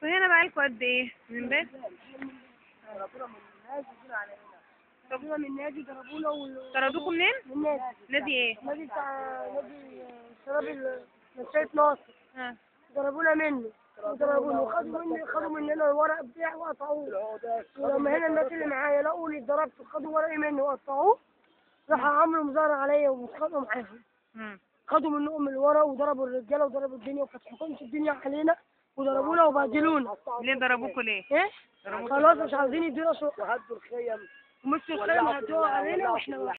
انتوا هنا بقالكوا قد ايه من بيت ضربونا من الناس وجينا على هنا طب ضربونا من النادي ضربونا وال- طردوكوا منين من النادي نادي ايه النادي بتاع نادي شباب ال- منشية ناصر ها ضربونا منه وضربونا وخدوا مني خدوا مننا الورق بتاعي وقطعوه ولما هنا الناس اللي معايا لقوني اتضربت وخدوا ورقي مني وقطعوه راحوا عملوا مظاهرة عليا واتخانقوا معاهم مم. خدوا منهم الورق وضربوا الرجاله وضربوا الدنيا وكانت حكومة الدنيا علينا وضربونا وبهدلونا ليه ضربوكوا ليه ايه خلاص مش عايزين يدينا شغل وهدوا الخيم ومش الخيم هتقع علينا واحنا